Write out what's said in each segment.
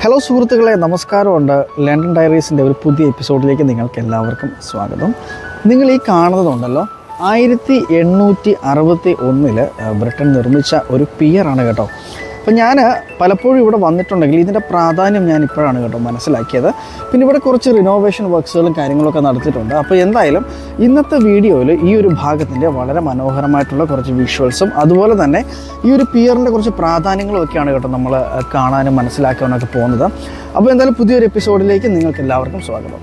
hello സുഹൃത്തുക്കളെ നമസ്കാരമുണ്ട് London ഡയറീസിൻ്റെ ഒരു പുതിയ എപ്പിസോഡിലേക്ക് നിങ്ങൾക്ക് എല്ലാവർക്കും സ്വാഗതം നിങ്ങൾ ഈ കാണുന്നതുണ്ടല്ലോ ആയിരത്തി എണ്ണൂറ്റി അറുപത്തി ഒന്നിൽ ബ്രിട്ടൻ നിർമ്മിച്ച ഒരു പിയറാണ് കേട്ടോ അപ്പോൾ ഞാൻ പലപ്പോഴും ഇവിടെ വന്നിട്ടുണ്ടെങ്കിൽ ഇതിൻ്റെ പ്രാധാന്യം ഞാൻ ഇപ്പോഴാണ് കേട്ടോ മനസ്സിലാക്കിയത് പിന്നെ ഇവിടെ കുറച്ച് റിനോവേഷൻ വർക്ക്സുകളും കാര്യങ്ങളൊക്കെ നടത്തിയിട്ടുണ്ട് അപ്പോൾ എന്തായാലും ഇന്നത്തെ വീഡിയോയിൽ ഈ ഒരു ഭാഗത്തിൻ്റെ വളരെ മനോഹരമായിട്ടുള്ള കുറച്ച് വിഷ്വൽസും അതുപോലെ തന്നെ ഈ ഒരു പിയറിൻ്റെ കുറച്ച് പ്രാധാന്യങ്ങളും ഒക്കെയാണ് കേട്ടോ നമ്മൾ കാണാനും മനസ്സിലാക്കാനൊക്കെ പോകുന്നത് അപ്പോൾ എന്തായാലും പുതിയൊരു എപ്പിസോഡിലേക്ക് നിങ്ങൾക്ക് എല്ലാവർക്കും സ്വാഗതം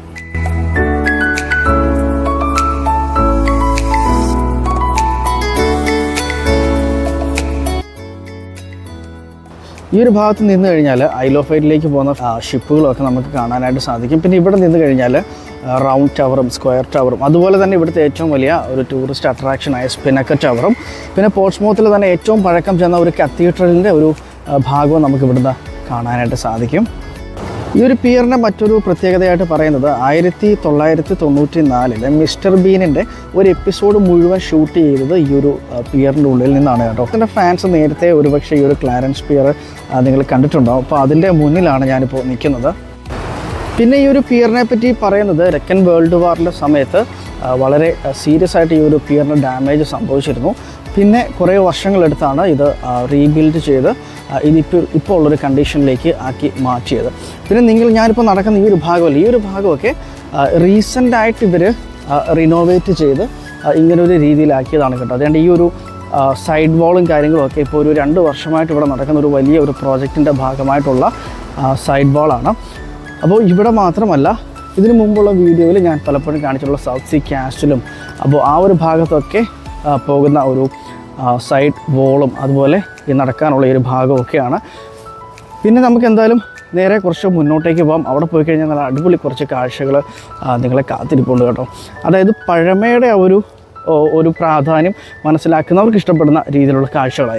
ഈ ഒരു ഭാഗത്ത് നിന്ന് കഴിഞ്ഞാൽ ഐലോഫൈറ്റിലേക്ക് പോകുന്ന ആ, ഷിപ്പുകളൊക്കെ നമുക്ക് കാണാനായിട്ട് സാധിക്കും പിന്നെ ഇവിടെ നിന്ന് കഴിഞ്ഞാൽ റൗണ്ട് ടവറും സ്ക്വയർ ടവറും അതുപോലെ തന്നെ ഇവിടുത്തെ ഏറ്റവും വലിയ ഒരു ടൂറിസ്റ്റ് അട്രാക്ഷനായ സ്പിനക്ക ടവറും പിന്നെ പോർട്സ്മൗത്തിൽ തന്നെ ഏറ്റവും പഴക്കം ചെന്ന ഒരു കത്തീഡ്രലിൻ്റെ ഒരു ആ, ഭാഗവും നമുക്ക് ഇവിടുന്ന് കാണാനായിട്ട് സാധിക്കും ഈ ഒരു പിയറിൻ്റെ മറ്റൊരു പ്രത്യേകതയായിട്ട് പറയുന്നത് ആയിരത്തി തൊള്ളായിരത്തി തൊണ്ണൂറ്റി നാലില് മിസ്റ്റർ ബീനിൻ്റെ ഒരു എപ്പിസോഡ് മുഴുവൻ ഷൂട്ട് ചെയ്തത് ഈ ഒരു ആ, പിയറിൻ്റെ ഉള്ളിൽ നിന്നാണ് കേട്ടോ അതിൻ്റെ ഫാൻസ് നേരത്തെ ഒരുപക്ഷെ ഈ ഒരു ക്ലാരൻസ് പിയർ നിങ്ങൾ കണ്ടിട്ടുണ്ടാവും അപ്പോൾ അതിൻ്റെ മുന്നിലാണ് ഞാനിപ്പോൾ നിൽക്കുന്നത് പിന്നെ ഈ ഒരു പിയറിനെ പറ്റി പറയുന്നത് സെക്കൻഡ് വേൾഡ് വാറിൻ്റെ സമയത്ത് ആ, വളരെ സീരിയസ് ആയിട്ട് ഈ ഒരു പിയറിന് ഡാമേജ് സംഭവിച്ചിരുന്നു പിന്നെ കുറേ വർഷങ്ങളെടുത്താണ് ഇത് റീബിൽഡ് ചെയ്ത് ആ, ഇതിപ്പോൾ ഇപ്പോൾ ഉള്ളൊരു കണ്ടീഷനിലേക്ക് ആക്കി മാറ്റിയത് പിന്നെ നിങ്ങൾ ഞാനിപ്പോൾ നടക്കുന്ന ഈ ഒരു ഭാഗമല്ല ഈ ഒരു ഭാഗമൊക്കെ റീസെൻ്റ് ആയിട്ട് ഇവർ റിനോവേറ്റ് ചെയ്ത് ആ, ഇങ്ങനൊരു രീതിയിലാക്കിയതാണ് കേട്ടോ അതുകൊണ്ട് ഈ ഒരു സൈഡ് വാളും കാര്യങ്ങളും ഒക്കെ ഇപ്പോൾ ഒരു രണ്ട് വർഷമായിട്ട് ഇവിടെ നടക്കുന്ന ഒരു വലിയ ഒരു പ്രോജക്റ്റിൻ്റെ ഭാഗമായിട്ടുള്ള സൈഡ് വാളാണ് അപ്പോൾ ഇവിടെ മാത്രമല്ല ഇതിനു മുമ്പുള്ള വീഡിയോയിൽ ഞാൻ പലപ്പോഴും കാണിച്ചിട്ടുള്ള സൗത്ത് സീ കാസ്റ്റിലും അപ്പോൾ ആ ഒരു ഭാഗത്തൊക്കെ ആ, പോകുന്ന ഒരു സൈഡ് വോളും അതുപോലെ ഈ നടക്കാനുള്ള ഈ ഒരു ഭാഗമൊക്കെയാണ് പിന്നെ നമുക്ക് എന്തായാലും നേരെ കുറച്ച് മുന്നോട്ടേക്ക് പോകാം അവിടെ പോയി കഴിഞ്ഞാൽ നല്ല അടിപൊളി കുറച്ച് കാഴ്ചകൾ നിങ്ങളെ കാത്തിരിപ്പുണ്ട് കേട്ടോ അതായത് പഴമയുടെ ആ ഒരു ഓ, ഒരു പ്രാധാന്യം മനസ്സിലാക്കുന്നവർക്ക് ഇഷ്ടപ്പെടുന്ന രീതിയിലുള്ള കാഴ്ചകളായി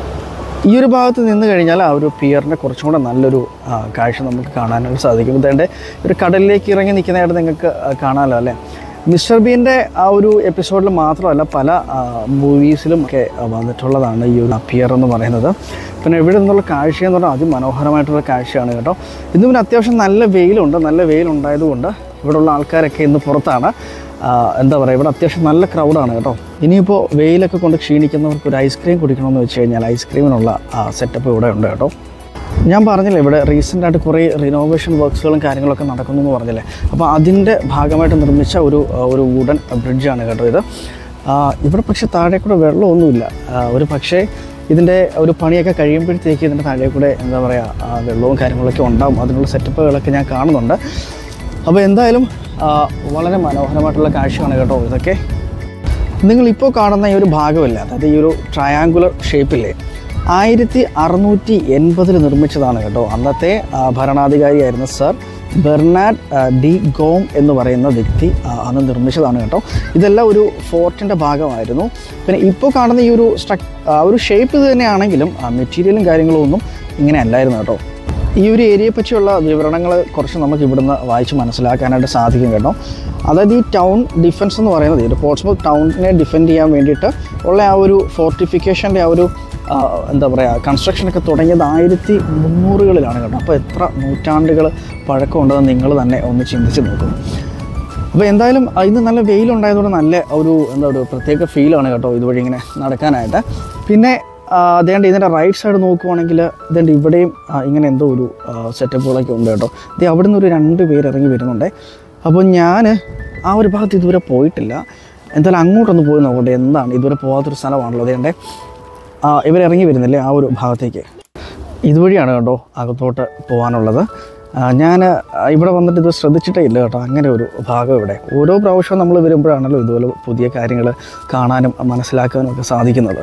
ഈ ഒരു ഭാഗത്ത് നിന്ന് കഴിഞ്ഞാൽ ആ ഒരു പിയറിൻ്റെ കുറച്ചും കൂടെ നല്ലൊരു ആ, കാഴ്ച നമുക്ക് കാണാനായിട്ട് സാധിക്കും ഇതേണ്ട ഒരു കടലിലേക്ക് ഇറങ്ങി നിൽക്കുന്നതായിട്ട് നിങ്ങൾക്ക് ആ, കാണാമല്ലോ അല്ലേ മിസ്റ്റർ ബീൻ്റെ ആ ഒരു എപ്പിസോഡിൽ മാത്രമല്ല പല മൂവീസിലും ഒക്കെ ആ, വന്നിട്ടുള്ളതാണ് ഈ ഒരു പിയർ എന്ന് പറയുന്നത് പിന്നെ ഇവിടെ നിന്നുള്ള കാഴ്ച എന്ന് പറഞ്ഞാൽ അതിമനോഹരമായിട്ടുള്ള കാഴ്ചയാണ് കേട്ടോ ഇന്ന് പിന്നെ അത്യാവശ്യം നല്ല വെയിലുണ്ട് നല്ല വെയിലുണ്ടായതുകൊണ്ട് ഇവിടെയുള്ള ആൾക്കാരൊക്കെ ഇന്ന് പുറത്താണ് ആ, എന്താ പറയുക ഇവിടെ അത്യാവശ്യം നല്ല ക്രൗഡാണ് കേട്ടോ ഇനിയിപ്പോൾ വെയിലൊക്കെ കൊണ്ട് ക്ഷീണിക്കുന്നവർക്ക് ഒരു ഐസ്ക്രീം കുടിക്കണമെന്ന് വെച്ച് കഴിഞ്ഞാൽ ഐസ്ക്രീമിനുള്ള സെറ്റപ്പ് ഇവിടെ ഉണ്ട് കേട്ടോ ഞാൻ പറഞ്ഞില്ലേ ഇവിടെ റീസെൻ്റ് ആയിട്ട് കുറേ റിനോവേഷൻ വർക്ക്സുകളും കാര്യങ്ങളൊക്കെ നടക്കുന്നു എന്ന് പറഞ്ഞില്ലേ അപ്പോൾ അതിൻ്റെ ഭാഗമായിട്ട് നിർമ്മിച്ച ഒരു ആ, ഒരു വുഡൻ ബ്രിഡ്ജാണ് കേട്ടോ ഇത് ആ, ഇവിടെ പക്ഷേ താഴെ കൂടെ വെള്ളമൊന്നുമില്ല ആ, ഒരു പക്ഷേ ഇതിൻ്റെ ഒരു പണിയൊക്കെ കഴിയുമ്പോഴത്തേക്ക് ഇതിൻ്റെ താഴെ കൂടെ എന്താ പറയുക ആ, വെള്ളവും കാര്യങ്ങളൊക്കെ ഉണ്ടാവും അതിനുള്ള സെറ്റപ്പുകളൊക്കെ ഞാൻ കാണുന്നുണ്ട് അപ്പോൾ എന്തായാലും ആ, വളരെ മനോഹരമായിട്ടുള്ള കാഴ്ചയാണ് കേട്ടോ ഇതൊക്കെ നിങ്ങളിപ്പോൾ കാണുന്ന ഈ ഒരു ഭാഗമില്ല അതായത് ഈ ഒരു ട്രയാങ്കുലർ ഷേപ്പില്ലേ ആയിരത്തി അറുന്നൂറ്റി എൺപതിൽ നിർമ്മിച്ചതാണ് കേട്ടോ അന്നത്തെ ആ, ഭരണാധികാരിയായിരുന്ന സർ ബെർണാഡ് ആ, ഡി ഗോം എന്ന് പറയുന്ന വ്യക്തി ആ, അന്ന് നിർമ്മിച്ചതാണ് കേട്ടോ ഇതെല്ലാം ഒരു ഫോർട്ടിൻ്റെ ഭാഗമായിരുന്നു പിന്നെ ഇപ്പോൾ കാണുന്ന ഈ ഒരു സ്ട്രക് ആ ഒരു ഷേപ്പ് ഇത് തന്നെയാണെങ്കിലും മെറ്റീരിയലും കാര്യങ്ങളും ഒന്നും ഇങ്ങനെ അല്ലായിരുന്നു കേട്ടോ ഈ ഒരു ഏരിയയെ പറ്റിയുള്ള വിവരണങ്ങൾ കുറച്ച് നമുക്ക് ഇവിടുന്ന് വായിച്ച് മനസ്സിലാക്കാനായിട്ട് സാധിക്കും കേട്ടോ അതായത് ഈ ടൗൺ ഡിഫൻസ് എന്ന് പറയുന്നത് ഒരു പോർട്സ്മൗത്ത് ടൗണിനെ ഡിഫെൻഡ് ചെയ്യാൻ വേണ്ടിയിട്ട് ഉള്ള ആ ഒരു ഫോർട്ടിഫിക്കേഷൻ്റെ ആ ഒരു ആ, എന്താ പറയുക കൺസ്ട്രക്ഷനൊക്കെ തുടങ്ങിയത് ആയിരത്തി മുന്നൂറുകളിലാണ് കേട്ടോ അപ്പോൾ എത്ര നൂറ്റാണ്ടുകൾ പഴക്കമുണ്ടെന്ന് നിങ്ങൾ തന്നെ ഒന്ന് ചിന്തിച്ച് നോക്കും അപ്പോൾ എന്തായാലും ആ, ഇന്ന് നല്ല വെയിലുണ്ടായതുകൊണ്ട് നല്ല ഒരു എന്താ ഒരു പ്രത്യേക ഫീലാണ് കേട്ടോ ഇതുവഴി ഇങ്ങനെ നടക്കാനായിട്ട് പിന്നെ ആ, അതേണ്ട ഇതിൻ്റെ റൈറ്റ് സൈഡ് നോക്കുവാണെങ്കിൽ ഇതേണ്ട ഇവിടെയും ആ, ഇങ്ങനെ എന്തോ ഒരു ആ, സെറ്റപ്പുകളൊക്കെ ഉണ്ട് കേട്ടോ ഇത് അവിടെ നിന്ന് ഒരു രണ്ട് പേര് ഇറങ്ങി വരുന്നുണ്ട് അപ്പോൾ ഞാൻ ആ ഒരു ഭാഗത്ത് ഇതുവരെ പോയിട്ടില്ല എന്തായാലും അങ്ങോട്ടൊന്ന് പോയി നോക്കട്ടെ എന്താണ് ഇതുവരെ പോകാത്തൊരു സ്ഥലമാണല്ലോ അതേണ്ടേ ഇവരിറങ്ങി വരുന്നില്ലേ ആ ഒരു ഭാഗത്തേക്ക് ഇതുവഴിയാണ് കേട്ടോ അകത്തോട്ട് പോകാനുള്ളത് ഞാൻ ഇവിടെ വന്നിട്ട് ഇത് ശ്രദ്ധിച്ചിട്ടേ ഇല്ല കേട്ടോ അങ്ങനെ ഒരു ഭാഗം ഇവിടെ ഓരോ പ്രാവശ്യവും നമ്മൾ വരുമ്പോഴാണല്ലോ ഇതുപോലെ പുതിയ കാര്യങ്ങൾ കാണാനും മനസ്സിലാക്കാനും ഒക്കെ സാധിക്കുന്നത്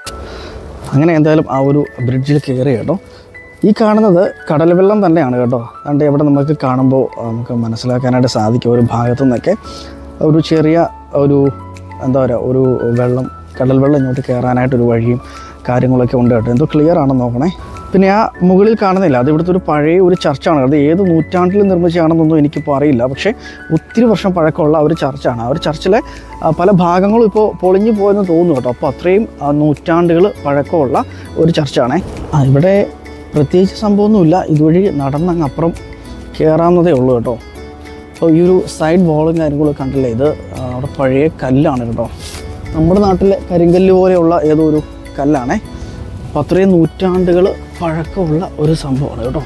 അങ്ങനെ എന്തായാലും ആ ഒരു ബ്രിഡ്ജിൽ കയറി കേട്ടോ ഈ കാണുന്നത് കടൽ വെള്ളം തന്നെയാണ് കേട്ടോ അതുകൊണ്ട് ഇവിടെ നമുക്ക് കാണുമ്പോൾ ആ, നമുക്ക് മനസ്സിലാക്കാനായിട്ട് സാധിക്കും ഒരു ഭാഗത്തു നിന്നൊക്കെ ഒരു ചെറിയ ഒരു എന്താ പറയുക ഒരു വെള്ളം കടൽ വെള്ളം ഇങ്ങോട്ട് കയറാനായിട്ടൊരു വഴിയും കാര്യങ്ങളൊക്കെ ഉണ്ട് കേട്ടോ എന്തോ ക്ലിയർ ആണെന്ന് നോക്കണേ പിന്നെ ആ മുകളിൽ കാണുന്നില്ല അത് ഇവിടുത്തെ ഒരു പഴയ ഒരു ചർച്ചാണ് അത് ഏത് നൂറ്റാണ്ടിൽ നിർമ്മിച്ചതാണെന്നൊന്നും എനിക്കിപ്പോൾ അറിയില്ല പക്ഷേ ഒത്തിരി വർഷം പഴക്കമുള്ള ആ ഒരു ചർച്ചാണ് ആ ഒരു ചർച്ചിലെ ആ, പല ഭാഗങ്ങളും ഇപ്പോൾ പൊളിഞ്ഞു പോയെന്ന് തോന്നുന്നു കേട്ടോ അപ്പോൾ അത്രയും ആ, നൂറ്റാണ്ടുകൾ പഴക്കമുള്ള ഒരു ചർച്ചാണേ ആ ഇവിടെ പ്രത്യേകിച്ച് സംഭവമൊന്നുമില്ല ഇതുവഴി നടന്നങ്ങ് അപ്പുറം കയറാവുന്നതേ ഉള്ളൂ കേട്ടോ അപ്പോൾ ഈ ഒരു സൈഡ് വാളും കാര്യങ്ങളൊക്കെ കണ്ടില്ലേ ഇത് ആ, അവിടെ പഴയ കല്ലാണ് കേട്ടോ നമ്മുടെ നാട്ടിലെ കരിങ്കല്ല് പോലെയുള്ള ഏതോ ഒരു കല്ലാണേ അപ്പോൾ അത്രയും നൂറ്റാണ്ടുകൾ പഴക്കമുള്ള ഒരു സംഭവമാണ് കേട്ടോ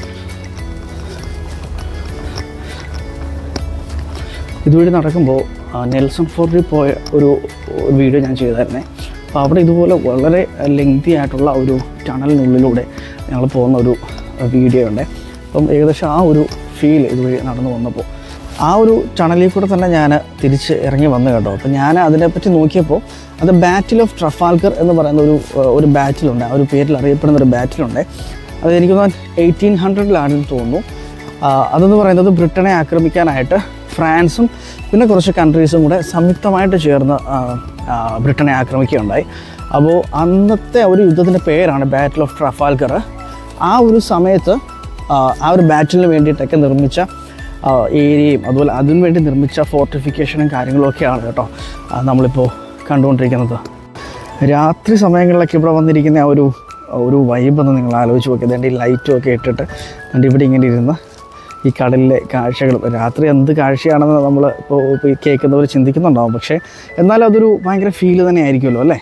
ഇതുവഴി നടക്കുമ്പോൾ ആ, നെൽസൺ ഫോർട്ടിൽ പോയ ഒരു ഒരു വീഡിയോ ഞാൻ ചെയ്തായിരുന്നേ അപ്പോൾ അവിടെ ഇതുപോലെ വളരെ ലെങ്തി ആയിട്ടുള്ള ഒരു ടണലിനുള്ളിലൂടെ ഞങ്ങൾ പോകുന്ന ഒരു വീഡിയോ ഉണ്ട് അപ്പം ഏകദേശം ആ ഒരു ഫീൽ ഇതുവഴി നടന്നു വന്നപ്പോൾ ആ ഒരു ടണലിൽ കൂടെ തന്നെ ഞാൻ തിരിച്ച് ഇറങ്ങി വന്നു കേട്ടോ അപ്പോൾ ഞാൻ അതിനെപ്പറ്റി നോക്കിയപ്പോൾ അത് ബാറ്റിൽ ഓഫ് ട്രഫാൽക്കർ എന്ന് പറയുന്ന ഒരു ആ, ഒരു ബാറ്റിലുണ്ട് ആ ഒരു പേരിൽ അറിയപ്പെടുന്ന ഒരു ബാറ്റിലുണ്ട് അത് എനിക്ക് തോന്നുന്നു എയ്റ്റീൻ ഹൺഡ്രഡിലാണെന്ന് തോന്നുന്നു ആ, അതെന്ന് പറയുന്നത് ബ്രിട്ടനെ ആക്രമിക്കാനായിട്ട് ഫ്രാൻസും പിന്നെ കുറച്ച് കൺട്രീസും കൂടെ സംയുക്തമായിട്ട് ചേർന്ന് ആ, ആ, ബ്രിട്ടനെ ആക്രമിക്കുകയുണ്ടായി അപ്പോൾ അന്നത്തെ ഒരു യുദ്ധത്തിൻ്റെ പേരാണ് ബാറ്റിൽ ഓഫ് ട്രഫാൽക്കർ ആ ഒരു സമയത്ത് ആ, ആ ഒരു ബാറ്റിലിന് വേണ്ടിയിട്ടൊക്കെ നിർമ്മിച്ച ആ, ഏരിയയും അതുപോലെ അതിനു വേണ്ടി നിർമ്മിച്ച ഫോർട്ടിഫിക്കേഷനും കാര്യങ്ങളൊക്കെയാണ് കേട്ടോ ആ, നമ്മളിപ്പോൾ കണ്ടുകൊണ്ടിരിക്കുന്നത് രാത്രി സമയങ്ങളിലൊക്കെ ഇവിടെ വന്നിരിക്കുന്ന ആ ഒരു ഒരു വൈബൊന്ന് നിങ്ങൾ ആലോചിച്ച് നോക്കി അതിൻ്റെ ഈ ലൈറ്റും ഒക്കെ ഇട്ടിട്ട് അതിൻ്റെ ഇവിടെ ഇങ്ങനെ ഇരുന്ന് ഈ കടലിലെ കാഴ്ചകൾ രാത്രി എന്ത് കാഴ്ചയാണെന്ന് നമ്മൾ ഇപ്പോൾ ഇപ്പോൾ ഈ കേൾക്കുന്നവർ ചിന്തിക്കുന്നുണ്ടാവും പക്ഷേ എന്നാലും അതൊരു ഭയങ്കര ഫീല് തന്നെ ആയിരിക്കുമല്ലോ അല്ലേ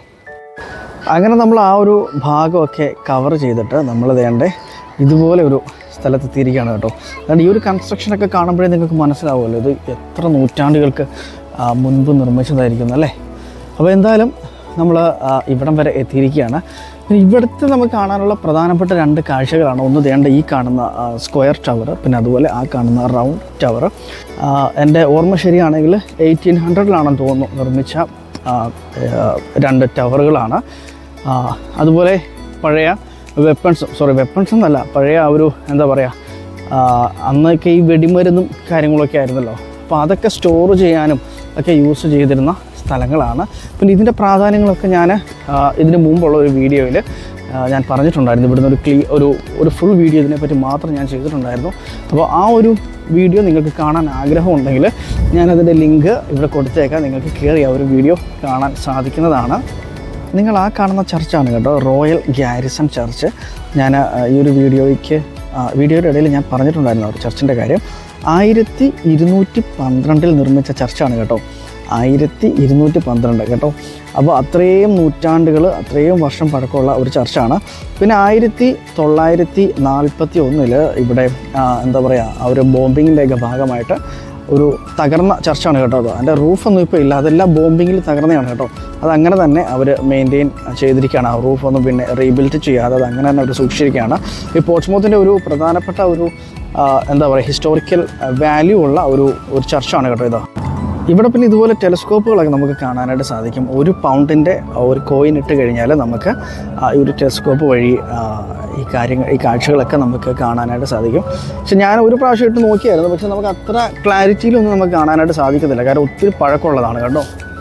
അങ്ങനെ നമ്മൾ ആ ഒരു ഭാഗമൊക്കെ കവർ ചെയ്തിട്ട് നമ്മൾ വേണ്ടേ ഇതുപോലെ ഒരു സ്ഥലത്തെത്തിയിരിക്കുകയാണ് കേട്ടോ അതുകൊണ്ട് ഈ ഒരു കൺസ്ട്രക്ഷനൊക്കെ കാണുമ്പോഴേ നിങ്ങൾക്ക് മനസ്സിലാവുമല്ലോ ഇത് എത്ര നൂറ്റാണ്ടുകൾക്ക് ആ, മുൻപ് നിർമ്മിച്ചതായിരിക്കും അല്ലേ അപ്പോൾ എന്തായാലും നമ്മൾ ഇവിടം വരെ എത്തിയിരിക്കുകയാണ് പിന്നെ ഇവിടുത്തെ നമുക്ക് കാണാനുള്ള പ്രധാനപ്പെട്ട രണ്ട് കാഴ്ചകളാണ് ഒന്ന് വേണ്ട ഈ കാണുന്ന സ്ക്വയർ ടവർ പിന്നെ അതുപോലെ ആ കാണുന്ന റൗണ്ട് ടവർ എൻ്റെ ഓർമ്മ ശരിയാണെങ്കിൽ എയ്റ്റീൻ ഹൺഡ്രഡിലാണെന്ന് തോന്നുന്നു നിർമ്മിച്ച ആ, ആ, രണ്ട് ടവറുകളാണ് ആ, അതുപോലെ പഴയ വെപ്പൺസ് സോറി വെപ്പൺസ് എന്നല്ല പഴയ ആ ഒരു എന്താ പറയുക ആ, അന്നൊക്കെ ഈ വെടിമരുന്നും കാര്യങ്ങളൊക്കെ ആയിരുന്നല്ലോ അപ്പോൾ അതൊക്കെ സ്റ്റോർ ചെയ്യാനും ഒക്കെ യൂസ് ചെയ്തിരുന്ന സ്ഥലങ്ങളാണ് പിന്നെ ഇതിൻ്റെ പ്രാധാന്യങ്ങളൊക്കെ ഞാൻ ഇതിന് മുമ്പുള്ള ഒരു വീഡിയോയിൽ ഞാൻ പറഞ്ഞിട്ടുണ്ടായിരുന്നു ഇവിടുന്ന് ഒരു ക്ലീ ഒരു ഒരു ഫുൾ വീഡിയോ ഇതിനെപ്പറ്റി മാത്രം ഞാൻ ചെയ്തിട്ടുണ്ടായിരുന്നു അപ്പോൾ ആ ഒരു വീഡിയോ നിങ്ങൾക്ക് കാണാൻ ആഗ്രഹമുണ്ടെങ്കിൽ ഞാനതിൻ്റെ ലിങ്ക് ഇവിടെ കൊടുത്തേക്കാം നിങ്ങൾക്ക് കയറി ആ ഒരു വീഡിയോ കാണാൻ സാധിക്കുന്നതാണ് നിങ്ങൾ ആ കാണുന്ന ചർച്ചാണ് കേട്ടോ റോയൽ ഗ്യാരിസൺ ചർച്ച് ഞാൻ ആ, ഈ ഒരു വീഡിയോയ്ക്ക് ആ, വീഡിയോയുടെ ഇടയിൽ ഞാൻ പറഞ്ഞിട്ടുണ്ടായിരുന്നു ആ ഒരു ചർച്ചിൻ്റെ കാര്യം ആയിരത്തി ഇരുന്നൂറ്റി പന്ത്രണ്ടിൽ നിർമ്മിച്ച ചർച്ചാണ് കേട്ടോ ആയിരത്തി ഇരുന്നൂറ്റി പന്ത്രണ്ട് കേട്ടോ അപ്പോൾ അത്രയും നൂറ്റാണ്ടുകൾ അത്രയും വർഷം പഴക്കമുള്ള ഒരു ചർച്ചാണ് പിന്നെ ആയിരത്തി തൊള്ളായിരത്തി നാൽപ്പത്തി ഒന്നിൽ ഇവിടെ ആ, എന്താ പറയുക ആ ഒരു ബോംബിങ്ങിൻ്റെയൊക്കെ ഭാഗമായിട്ട് ഒരു തകർന്ന ചർച്ചാണ് കേട്ടോ അത് അതിൻ്റെ റൂഫൊന്നും ഇപ്പോൾ ഇല്ല അതെല്ലാം ബോംബിങ്ങിൽ തകർന്നതാണ് കേട്ടോ അത് അങ്ങനെ തന്നെ അവർ മെയിൻറ്റെയിൻ ചെയ്തിരിക്കുകയാണ് ആ റൂഫൊന്നും പിന്നെ റീബിൽഡ് ചെയ്യാതെ അത് അങ്ങനെ തന്നെ അവർ സൂക്ഷിച്ചിരിക്കുകയാണ് ഈ പോർട്സ്മൗത്തിൻ്റെ ഒരു പ്രധാനപ്പെട്ട ഒരു ആ, എന്താ പറയുക ഹിസ്റ്റോറിക്കൽ വാല്യൂ ഉള്ള ഒരു ഒരു ചർച്ചാണ് കേട്ടോ ഇത് ഇവിടെ പിന്നെ ഇതുപോലെ ടെലിസ്കോപ്പുകളൊക്കെ നമുക്ക് കാണാനായിട്ട് സാധിക്കും ഒരു പൗണ്ടിൻ്റെ ഒരു കോയിൻ ഇട്ട് കഴിഞ്ഞാൽ നമുക്ക് ആ ഈ ഒരു ടെലിസ്കോപ്പ് വഴി ആ, ഈ കാര്യങ്ങൾ ഈ കാഴ്ചകളൊക്കെ നമുക്ക് കാണാനായിട്ട് സാധിക്കും പക്ഷെ ഞാൻ ഒരു പ്രാവശ്യം ഇട്ട് നോക്കിയായിരുന്നു പക്ഷെ നമുക്ക് അത്ര ക്ലാരിറ്റിയിലൊന്നും നമുക്ക് കാണാനായിട്ട് സാധിക്കത്തില്ല കാരണം ഒത്തിരി പഴക്കമുള്ളതാണ് കേട്ടോ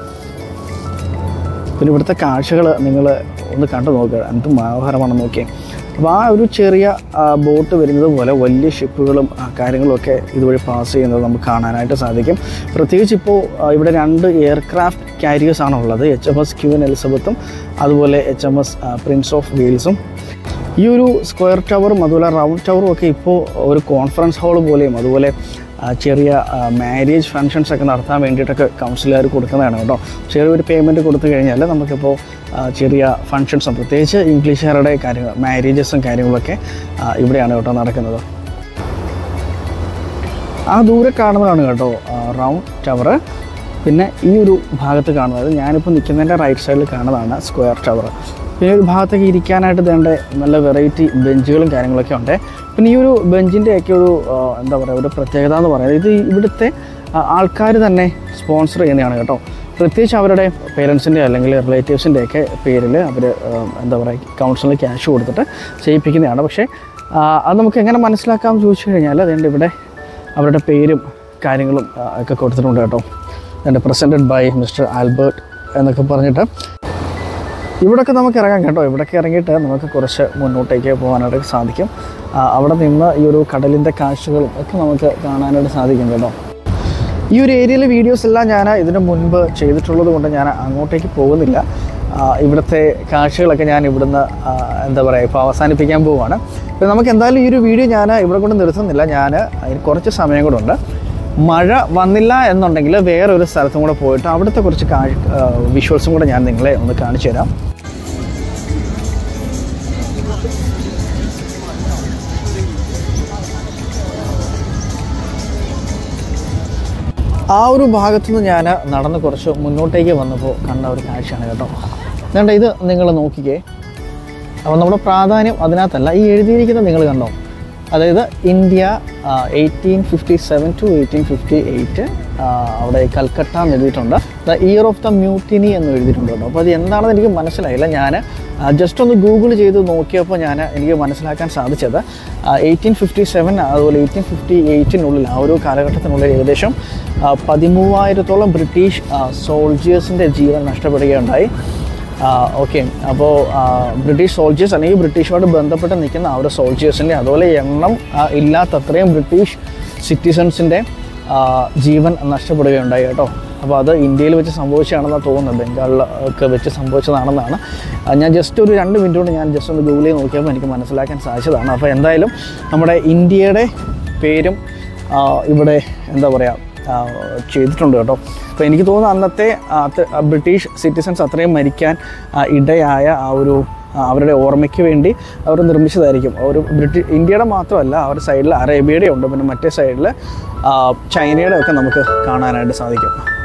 പിന്നെ ഇവിടുത്തെ കാഴ്ചകൾ നിങ്ങൾ ഒന്ന് കണ്ടു നോക്കുക എന്ത് മനോഹരമാണെന്ന് നോക്കിയേ അപ്പോൾ ആ ഒരു ചെറിയ ആ, ബോട്ട് വരുന്നത് പോലെ വലിയ ഷിപ്പുകളും ആ, കാര്യങ്ങളുമൊക്കെ ഇതുവഴി പാസ് ചെയ്യുന്നത് നമുക്ക് കാണാനായിട്ട് സാധിക്കും പ്രത്യേകിച്ച് ഇപ്പോൾ ആ, ഇവിടെ രണ്ട് എയർക്രാഫ്റ്റ് കാരിയേഴ്സ് ആണ് ഉള്ളത് എച്ച് എം എസ് ക്യൂൻ എലിസബത്തും അതുപോലെ H M S prince of വെയിൽസും ഈ ഒരു സ്ക്വയർ ടവറും അതുപോലെ റൗണ്ട് ടവറും ഒക്കെ ഇപ്പോൾ ഒരു കോൺഫറൻസ് ഹാൾ പോലെയും അതുപോലെ ആ, ചെറിയ മാരേജ് ഫങ്ഷൻസ് ഒക്കെ നടത്താൻ വേണ്ടിയിട്ടൊക്കെ കൗൺസിലുകാർ കൊടുക്കുന്നതാണ് കേട്ടോ ചെറിയൊരു പേയ്മെൻറ്റ് കൊടുത്തു കഴിഞ്ഞാൽ നമുക്കിപ്പോൾ ആ, ചെറിയ ഫങ്ഷൻസും പ്രത്യേകിച്ച് ഇംഗ്ലീഷുകാരുടെ കാര്യങ്ങൾ മാരേജസും കാര്യങ്ങളൊക്കെ ആ, ഇവിടെയാണ് കേട്ടോ നടക്കുന്നത് ആ ദൂരെ കാണുന്നതാണ് കേട്ടോ റൗണ്ട് ടവർ പിന്നെ ഈ ഒരു ഭാഗത്ത് കാണുന്നത് ഞാനിപ്പോൾ നിൽക്കുന്നതിൻ്റെ റൈറ്റ് സൈഡിൽ കാണുന്നതാണ് സ്ക്വയർ ടവർ പിന്നെ ഒരു ഭാഗത്തേക്ക് ഇരിക്കാനായിട്ട് വേണ്ട നല്ല വെറൈറ്റി ബെഞ്ചുകളും കാര്യങ്ങളൊക്കെ ഉണ്ട് പിന്നെ ഈ ഒരു ബെഞ്ചിൻ്റെയൊക്കെ ഒരു ആ, എന്താ പറയുക ഒരു പ്രത്യേകത എന്ന് പറയുന്നത് ഇത് ഇവിടുത്തെ ആൾക്കാർ തന്നെ സ്പോൺസർ ചെയ്യുന്നതാണ് കേട്ടോ പ്രത്യേകിച്ച് അവരുടെ പേരൻസിൻ്റെ അല്ലെങ്കിൽ റിലേറ്റീവ്സിൻ്റെ ഒക്കെ പേരിൽ അവർ എന്താ പറയുക കൗൺസിലിൽ ക്യാഷ് കൊടുത്തിട്ട് ചെയ്യിപ്പിക്കുന്നതാണ് പക്ഷേ ആ, അത് നമുക്ക് എങ്ങനെ മനസ്സിലാക്കാമെന്ന് ചോദിച്ചു കഴിഞ്ഞാൽ അതുകൊണ്ട് ഇവിടെ അവരുടെ പേരും കാര്യങ്ങളും ആ, ഒക്കെ കൊടുത്തിട്ടുണ്ട് കേട്ടോ എൻ്റെ പ്രസൻറ്റഡ് ബൈ മിസ്റ്റർ ആൽബർട്ട് എന്നൊക്കെ പറഞ്ഞിട്ട് ഇവിടൊക്കെ നമുക്ക് ഇറങ്ങാം കേട്ടോ ഇവിടൊക്കെ ഇറങ്ങിയിട്ട് നമുക്ക് കുറച്ച് മുന്നോട്ടേക്ക് പോകാനായിട്ട് സാധിക്കും ആ, അവിടെ നിന്ന് ഈ ഒരു കടലിൻ്റെ കാഴ്ചകളും ഒക്കെ നമുക്ക് കാണാനായിട്ട് സാധിക്കും കേട്ടോ ഈ ഒരു ഏരിയയിലെ വീഡിയോസ് എല്ലാം ഞാൻ ഇതിന് മുൻപ് ചെയ്തിട്ടുള്ളത് കൊണ്ട് ഞാൻ അങ്ങോട്ടേക്ക് പോകുന്നില്ല ആ, ഇവിടുത്തെ കാഴ്ചകളൊക്കെ ഞാൻ ഇവിടുന്ന് ആ, എന്താ പറയുക ഇപ്പോൾ അവസാനിപ്പിക്കാൻ പോവുകയാണ് അപ്പോൾ നമുക്ക് എന്തായാലും ഈ ഒരു വീഡിയോ ഞാൻ ഇവിടെ കൊണ്ട് നിർത്തുന്നില്ല ഞാൻ അതിന് കുറച്ച് സമയം കൂടെ ഉണ്ട് മഴ വന്നില്ല എന്നുണ്ടെങ്കിൽ വേറെ ഒരു സ്ഥലത്തും കൂടെ പോയിട്ട് അവിടുത്തെ കുറച്ച് കാഴ്ച വിഷ്വൽസും കൂടെ ഞാൻ നിങ്ങളെ ഒന്ന് കാണിച്ചു തരാം ആ ഒരു ഭാഗത്തു നിന്ന് ഞാൻ നടന്ന് കുറച്ച് മുന്നോട്ടേക്ക് വന്നപ്പോൾ കണ്ട ഒരു കാഴ്ചയാണ് കേട്ടോ വേണ്ട ഇത് നിങ്ങൾ നോക്കിക്കേ അപ്പോൾ നമ്മുടെ പ്രാധാന്യം അതിനകത്തല്ല ഈ എഴുതിയിരിക്കുന്നത് നിങ്ങൾ കണ്ടോ അതായത് India eighteen fifty seven to eighteen fifty eight അവിടെ കൽക്കട്ട എന്ന് എഴുതിയിട്ടുണ്ട് the year of the mutiny എന്ന് എഴുതിയിട്ടുണ്ട് കേട്ടോ അപ്പോൾ അത് എന്താണെന്ന് എനിക്ക് മനസ്സിലായില്ല ഞാൻ ജസ്റ്റ് ഒന്ന് ഗൂഗിൾ ചെയ്ത് നോക്കിയപ്പോൾ ഞാൻ എനിക്ക് മനസ്സിലാക്കാൻ സാധിച്ചത് എയ്റ്റീൻ ഫിഫ്റ്റി സെവൻ അതുപോലെ എയ്റ്റീൻ ഫിഫ്റ്റി എയ്റ്റിനുള്ളിൽ ആ ഒരു കാലഘട്ടത്തിനുള്ളിൽ ഏകദേശം ആ, പതിമൂവായിരത്തോളം ബ്രിട്ടീഷ് സോൾജിയേഴ്സിൻ്റെ ജീവൻ നഷ്ടപ്പെടുകയുണ്ടായി ഓക്കെ അപ്പോൾ ബ്രിട്ടീഷ് സോൾജേഴ്സ് അല്ലെങ്കിൽ ബ്രിട്ടീഷുമായിട്ട് ബന്ധപ്പെട്ട് നിൽക്കുന്ന ആ ഒരു സോൾജേഴ്സിൻ്റെ അതുപോലെ എണ്ണം ആ, ഇല്ലാത്തത്രയും ബ്രിട്ടീഷ് സിറ്റിസൺസിൻ്റെ ജീവൻ നഷ്ടപ്പെടുകയുണ്ടായി കേട്ടോ അപ്പോൾ അത് ഇന്ത്യയിൽ വെച്ച് സംഭവിച്ചതാണെന്നാണ് തോന്നുന്നത് ബംഗാളിൽ ഒക്കെ വെച്ച് സംഭവിച്ചതാണെന്നാണ് ആ, ഞാൻ ജസ്റ്റ് ഒരു രണ്ട് മിനിറ്റ് കൊണ്ട് ഞാൻ ജസ്റ്റ് ഒന്ന് ഗൂഗിൾ ചെയ്ത് നോക്കിയപ്പോൾ എനിക്ക് മനസ്സിലാക്കാൻ സാധിച്ചതാണ് അപ്പോൾ എന്തായാലും നമ്മുടെ ഇന്ത്യയുടെ പേരും ആ, ഇവിടെ എന്താ പറയുക ആ, ചെയ്തിട്ടുണ്ട് കേട്ടോ അപ്പോൾ എനിക്ക് തോന്നുന്നു അന്നത്തെ ആ, അത്ര- ആ, ബ്രിട്ടീഷ് സിറ്റിസൺസ് അത്രയും മരിക്കാൻ ആ, ഇടയായ ആ ഒരു ആ, അവരുടെ ഓർമ്മയ്ക്ക് വേണ്ടി അവർ നിർമ്മിച്ചതായിരിക്കും ഒരു ബ്രിട്ടീഷ് ഇന്ത്യയുടെ മാത്രമല്ല ആ ഒരു സൈഡിൽ അറേബ്യയുടെ ഉണ്ട് പിന്നെ മറ്റേ സൈഡിൽ ചൈനയുടെ ഒക്കെ നമുക്ക് കാണാനായിട്ട് സാധിക്കും